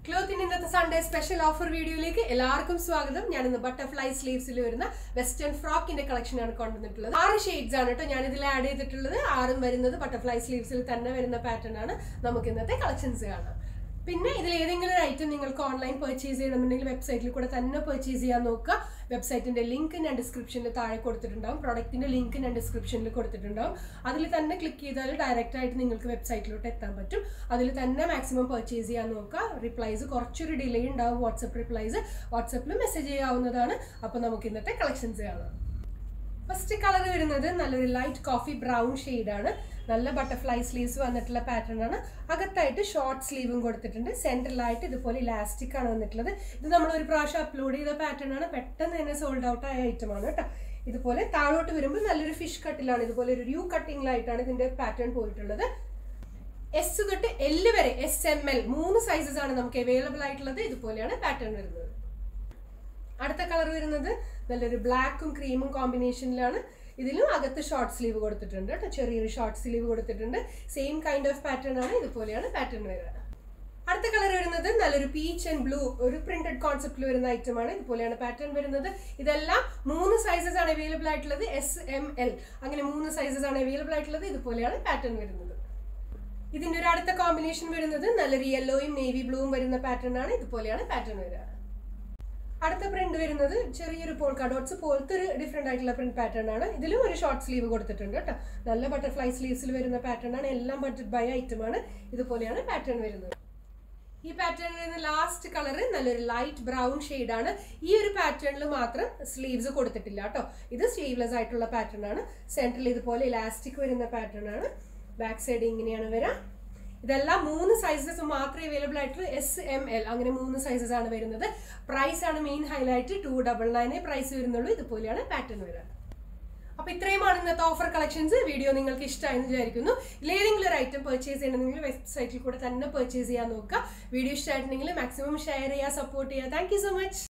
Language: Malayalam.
ക്ലോത്തിന്റെ ഇന്നത്തെ സൺഡേ സ്പെഷ്യൽ ഓഫർ വീഡിയോയിലേക്ക് എല്ലാവർക്കും സ്വാഗതം ഞാൻ ഇന്ന് ബട്ടർഫ്ലൈ സ്ലീവ്സിൽ വരുന്ന വെസ്റ്റേൺ ഫ്രോക്കിന്റെ കളക്ഷൻ ആണ് കൊണ്ടുവന്നിട്ടുള്ളത് ആറ് ഷെയ്ഡ്സ് ആണ് കേട്ടോ ഞാൻ ഇതിൽ ആഡ് ചെയ്തിട്ടുള്ളത് ആറും വരുന്നത് ബട്ടർഫ്ലൈ സ്ലീവ്സിൽ തന്നെ വരുന്ന പാറ്റേൺ ആണ് നമുക്ക് ഇന്നത്തെ കളക്ഷൻസ് കാണാം പിന്നെ ഇതിൽ ഏതെങ്കിലും ഒരു ഐറ്റം നിങ്ങൾക്ക് ഓൺലൈൻ പർച്ചേസ് ചെയ്യണമെന്നുണ്ടെങ്കിൽ വെബ്സൈറ്റിൽ കൂടെ തന്നെ പർച്ചേസ് ചെയ്യാൻ നോക്കുക വെബ്സൈറ്റിന്റെ ലിങ്ക് ഞാൻ ഡിസ്ക്രിപ്ഷനിൽ താഴെ കൊടുത്തിട്ടുണ്ടാവും പ്രോഡക്റ്റിന്റെ ലിങ്ക് ഞാൻ ഡിസ്ക്രിപ്ഷനിൽ കൊടുത്തിട്ടുണ്ടാവും അതിൽ തന്നെ ക്ലിക്ക് ചെയ്താൽ ഡയറക്റ്റ് ആയിട്ട് നിങ്ങൾക്ക് വെബ്സൈറ്റിലോട്ട് എത്താൻ പറ്റും അതിൽ തന്നെ മാക്സിമം പർച്ചേസ് ചെയ്യാൻ നോക്കുക റിപ്ലൈസ് കുറച്ചൊരു ഡിലേ ഉണ്ടാവും വാട്സപ്പ് റിപ്ലൈസ് വാട്സപ്പിൽ മെസ്സേജ് ചെയ്യാവുന്നതാണ് അപ്പോൾ നമുക്ക് ഇന്നത്തെ കളക്ഷൻസ് കാണാം ഫസ്റ്റ് കളർ വരുന്നത് നല്ലൊരു ലൈറ്റ് കോഫി ബ്രൗൺ ആണ് നല്ല ബട്ടർഫ്ലൈ സ്ലീവ്സ് വന്നിട്ടുള്ള പാറ്റേൺ ആണ് അകത്തായിട്ട് ഷോർട്ട് സ്ലീവും കൊടുത്തിട്ടുണ്ട് സെൻട്രലായിട്ട് ഇതുപോലെ ഇലാസ്റ്റിക് ആണ് വന്നിട്ടുള്ളത് ഇത് നമ്മൾ ഒരു പ്രാവശ്യം അപ്ലോഡ് ചെയ്ത പാറ്റേൺ ആണ് പെട്ടെന്ന് തന്നെ സോൾഡ് ഔട്ട് ആയ ഐറ്റം ആണ് കേട്ടോ ഇതുപോലെ താഴോട്ട് വരുമ്പോൾ നല്ലൊരു ഫിഷ് കട്ടിലാണ് ഇതുപോലെ ഒരു യു കട്ടിങ്ങിലായിട്ടാണ് ഇതിന്റെ പാറ്റേൺ പോയിട്ടുള്ളത് എസ് തൊട്ട് എല് വരെ എസ് എം എൽ മൂന്ന് സൈസസ് ആണ് നമുക്ക് അവൈലബിൾ ആയിട്ടുള്ളത് ഇതുപോലെയാണ് പാറ്റേൺ വരുന്നത് അടുത്ത കളർ വരുന്നത് നല്ലൊരു ബ്ലാക്കും ക്രീമും കോമ്പിനേഷനിലാണ് ഇതിലും അകത്ത് ഷോർട്ട് സ്ലീവ് കൊടുത്തിട്ടുണ്ട് കേട്ടോ ചെറിയൊരു ഷോർട്ട് സ്ലീവ് കൊടുത്തിട്ടുണ്ട് സെയിം കൈൻഡ് ഓഫ് പാറ്റേൺ ആണ് ഇതുപോലെയാണ് പാറ്റേൺ വരിക അടുത്ത കളർ വരുന്നത് നല്ലൊരു പീച്ച് ആൻഡ് ബ്ലൂ ഒരു പ്രിന്റഡ് കോൺസെപ്റ്റിൽ വരുന്ന ഐറ്റം ആണ് ഇതുപോലെയാണ് പാറ്റേൺ വരുന്നത് ഇതെല്ലാം മൂന്ന് സൈസസ് ആണ് അവൈലബിൾ ആയിട്ടുള്ളത് എസ് എം എൽ അങ്ങനെ മൂന്ന് സൈസസ് ആണ് അവൈലബിൾ ആയിട്ടുള്ളത് ഇതുപോലെയാണ് പാറ്റേൺ വരുന്നത് ഇതിന്റെ ഒരു അടുത്ത കോമ്പിനേഷൻ വരുന്നത് നല്ലൊരു യെല്ലോയും നേവി ബ്ലൂവും വരുന്ന പാറ്റേൺ ആണ് ഇതുപോലെയാണ് പാറ്റേൺ വരിക അടുത്ത പ്രിന്റ് വരുന്നത് ചെറിയൊരു പോൾക്കാ ഡോട്ട്സ് പോലത്തെ ഒരു ഡിഫറെന്റ് ആയിട്ടുള്ള പ്രിന്റ് പാറ്റേൺ ആണ് ഇതിലും ഒരു ഷോർട്ട് സ്ലീവ് കൊടുത്തിട്ടുണ്ട് കേട്ടോ നല്ല ബട്ടർഫ്ലൈ സ്ലീവ്സിൽ വരുന്ന പാറ്റേൺ ആണ് എല്ലാം ബഡ്ജറ്റ് ബൈ ഐറ്റം ആണ് ഇതുപോലെയാണ് പാറ്റേൺ വരുന്നത് ഈ പാറ്റേണിൽ നിന്ന് ലാസ്റ്റ് കളർ നല്ലൊരു ലൈറ്റ് ബ്രൗൺ ആണ് ഈ ഒരു പാറ്റേണിൽ മാത്രം സ്ലീവ്സ് കൊടുത്തിട്ടില്ല കേട്ടോ ഇത് സ്ലീവ്ലെസ് ആയിട്ടുള്ള പാറ്റേൺ ആണ് സെൻട്രൽ ഇതുപോലെ ഇലാസ്റ്റിക് വരുന്ന പാറ്റേൺ ആണ് ബാക്ക് സൈഡ് ഇങ്ങനെയാണ് വരാം ഇതെല്ലാം മൂന്ന് സൈസസ് മാത്രമേ അവൈലബിൾ ആയിട്ടുള്ളൂ എസ് എം എൽ അങ്ങനെ മൂന്ന് സൈസസ് ആണ് വരുന്നത് പ്രൈസ് ആണ് മെയിൻ ഹൈലൈറ്റ് ടു ഡബിൾ നയനെ പ്രൈസ് വരുന്നുള്ളൂ ഇതുപോലെയാണ് പാറ്റേൺ വരിക അപ്പൊ ഇത്രയുമാണ് ഇന്നത്തെ ഓഫർ കളക്ഷൻസ് വീഡിയോ നിങ്ങൾക്ക് ഇഷ്ടമായെന്ന് വിചാരിക്കുന്നു ഏതെങ്കിലും ഒരു ഐറ്റം പർച്ചേസ് ചെയ്യണമെങ്കിൽ വെബ്സൈറ്റിൽ കൂടെ തന്നെ പർച്ചേസ് ചെയ്യാൻ നോക്കുക വീഡിയോ ഇഷ്ടമായിട്ടുണ്ടെങ്കിൽ മാക്സിമം ഷെയർ ചെയ്യുക സപ്പോർട്ട് ചെയ്യുക താങ്ക് സോ മച്ച്